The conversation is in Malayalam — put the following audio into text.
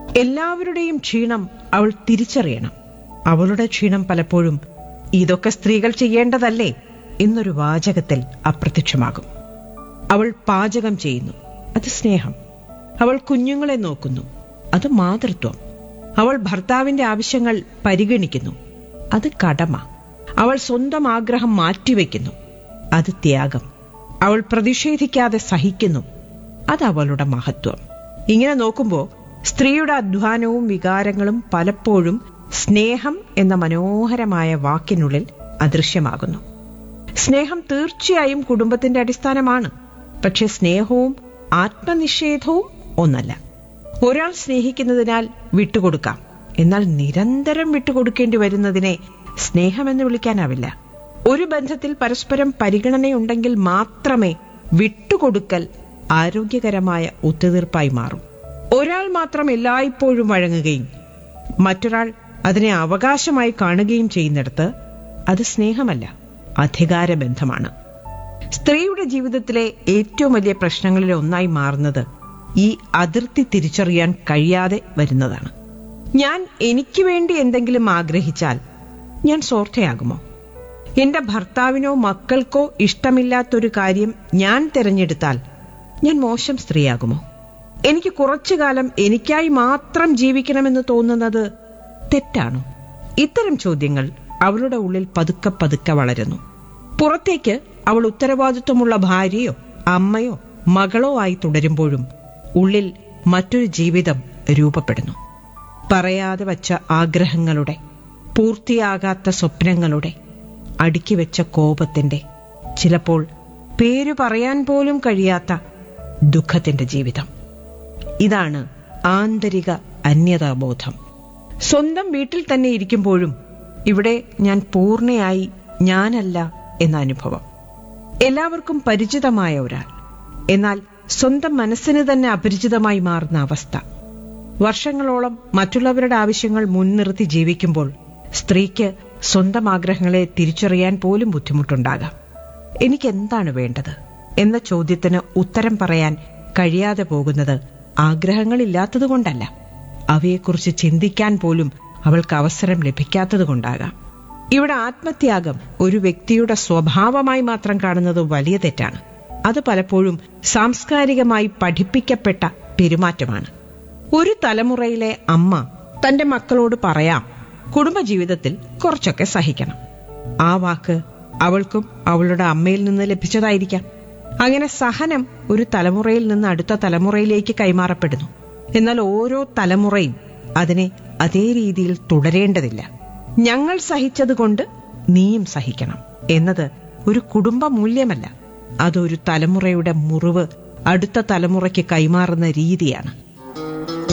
എല്ലാവരുടെയും ക്ഷീണം അവൾ തിരിച്ചറിയണം അവളുടെ ക്ഷീണം പലപ്പോഴും ഇതൊക്കെ സ്ത്രീകൾ ചെയ്യേണ്ടതല്ലേ എന്നൊരു വാചകത്തിൽ അപ്രത്യക്ഷമാകും അവൾ പാചകം ചെയ്യുന്നു അത് സ്നേഹം അവൾ കുഞ്ഞുങ്ങളെ നോക്കുന്നു അത് മാതൃത്വം അവൾ ഭർത്താവിന്റെ ആവശ്യങ്ങൾ പരിഗണിക്കുന്നു അത് കടമ അവൾ സ്വന്തം ആഗ്രഹം മാറ്റിവെക്കുന്നു അത് ത്യാഗം അവൾ പ്രതിഷേധിക്കാതെ സഹിക്കുന്നു അത് അവളുടെ മഹത്വം ഇങ്ങനെ നോക്കുമ്പോൾ സ്ത്രീയുടെ അധ്വാനവും വികാരങ്ങളും പലപ്പോഴും സ്നേഹം എന്ന മനോഹരമായ വാക്കിനുള്ളിൽ അദൃശ്യമാകുന്നു സ്നേഹം തീർച്ചയായും കുടുംബത്തിന്റെ അടിസ്ഥാനമാണ് പക്ഷെ സ്നേഹവും ആത്മനിഷേധവും ഒന്നല്ല ഒരാൾ സ്നേഹിക്കുന്നതിനാൽ വിട്ടുകൊടുക്കാം എന്നാൽ നിരന്തരം വിട്ടുകൊടുക്കേണ്ടി വരുന്നതിനെ സ്നേഹമെന്ന് വിളിക്കാനാവില്ല ഒരു ബന്ധത്തിൽ പരസ്പരം പരിഗണനയുണ്ടെങ്കിൽ മാത്രമേ വിട്ടുകൊടുക്കൽ ആരോഗ്യകരമായ ഒത്തുതീർപ്പായി മാറും ഒരാൾ മാത്രം എല്ലായ്പ്പോഴും വഴങ്ങുകയും മറ്റൊരാൾ അതിനെ അവകാശമായി കാണുകയും ചെയ്യുന്നിടത്ത് അത് സ്നേഹമല്ല അധികാരബന്ധമാണ് സ്ത്രീയുടെ ജീവിതത്തിലെ ഏറ്റവും വലിയ പ്രശ്നങ്ങളിൽ ഒന്നായി മാറുന്നത് ഈ അതിർത്തി തിരിച്ചറിയാൻ കഴിയാതെ വരുന്നതാണ് ഞാൻ എനിക്ക് വേണ്ടി എന്തെങ്കിലും ആഗ്രഹിച്ചാൽ ഞാൻ സ്വാർത്ഥയാകുമോ എന്റെ ഭർത്താവിനോ മക്കൾക്കോ ഇഷ്ടമില്ലാത്തൊരു കാര്യം ഞാൻ തിരഞ്ഞെടുത്താൽ ഞാൻ മോശം സ്ത്രീയാകുമോ എനിക്ക് കുറച്ചു കാലം എനിക്കായി മാത്രം ജീവിക്കണമെന്ന് തോന്നുന്നത് തെറ്റാണോ ഇത്തരം ചോദ്യങ്ങൾ അവളുടെ ഉള്ളിൽ പതുക്കെ പതുക്കെ വളരുന്നു പുറത്തേക്ക് അവൾ ഉത്തരവാദിത്വമുള്ള ഭാര്യയോ അമ്മയോ മകളോ ആയി തുടരുമ്പോഴും ഉള്ളിൽ മറ്റൊരു ജീവിതം രൂപപ്പെടുന്നു പറയാതെ വച്ച ആഗ്രഹങ്ങളുടെ പൂർത്തിയാകാത്ത സ്വപ്നങ്ങളുടെ അടുക്കി വെച്ച കോപത്തിന്റെ ചിലപ്പോൾ പേരു പറയാൻ പോലും കഴിയാത്ത ദുഃഖത്തിന്റെ ജീവിതം ഇതാണ് ആന്തരിക അന്യതാബോധം സ്വന്തം വീട്ടിൽ തന്നെ ഇരിക്കുമ്പോഴും ഇവിടെ ഞാൻ പൂർണ്ണയായി ഞാനല്ല എന്ന അനുഭവം എല്ലാവർക്കും പരിചിതമായ ഒരാൾ എന്നാൽ സ്വന്തം മനസ്സിന് തന്നെ അപരിചിതമായി മാറുന്ന അവസ്ഥ വർഷങ്ങളോളം മറ്റുള്ളവരുടെ ആവശ്യങ്ങൾ മുൻനിർത്തി ജീവിക്കുമ്പോൾ സ്ത്രീക്ക് സ്വന്തം ആഗ്രഹങ്ങളെ തിരിച്ചറിയാൻ പോലും ബുദ്ധിമുട്ടുണ്ടാകാം എനിക്ക് എന്താണ് വേണ്ടത് എന്ന ചോദ്യത്തിന് ഉത്തരം പറയാൻ കഴിയാതെ പോകുന്നത് ആഗ്രഹങ്ങളില്ലാത്തതുകൊണ്ടല്ല അവയെക്കുറിച്ച് ചിന്തിക്കാൻ പോലും അവൾക്ക് അവസരം ലഭിക്കാത്തതുകൊണ്ടാകാം ഇവിടെ ആത്മത്യാഗം ഒരു വ്യക്തിയുടെ സ്വഭാവമായി മാത്രം കാണുന്നത് വലിയ തെറ്റാണ് അത് പലപ്പോഴും സാംസ്കാരികമായി പഠിപ്പിക്കപ്പെട്ട പെരുമാറ്റമാണ് ഒരു തലമുറയിലെ അമ്മ തന്റെ മക്കളോട് പറയാം കുടുംബജീവിതത്തിൽ കുറച്ചൊക്കെ സഹിക്കണം ആ വാക്ക് അവൾക്കും അവളുടെ അമ്മയിൽ നിന്ന് ലഭിച്ചതായിരിക്കാം അങ്ങനെ സഹനം ഒരു തലമുറയിൽ നിന്ന് അടുത്ത തലമുറയിലേക്ക് കൈമാറപ്പെടുന്നു എന്നാൽ ഓരോ തലമുറയും അതിനെ അതേ രീതിയിൽ തുടരേണ്ടതില്ല ഞങ്ങൾ സഹിച്ചതുകൊണ്ട് നീയും സഹിക്കണം എന്നത് ഒരു കുടുംബ മൂല്യമല്ല അതൊരു തലമുറയുടെ മുറിവ് അടുത്ത തലമുറയ്ക്ക് കൈമാറുന്ന രീതിയാണ്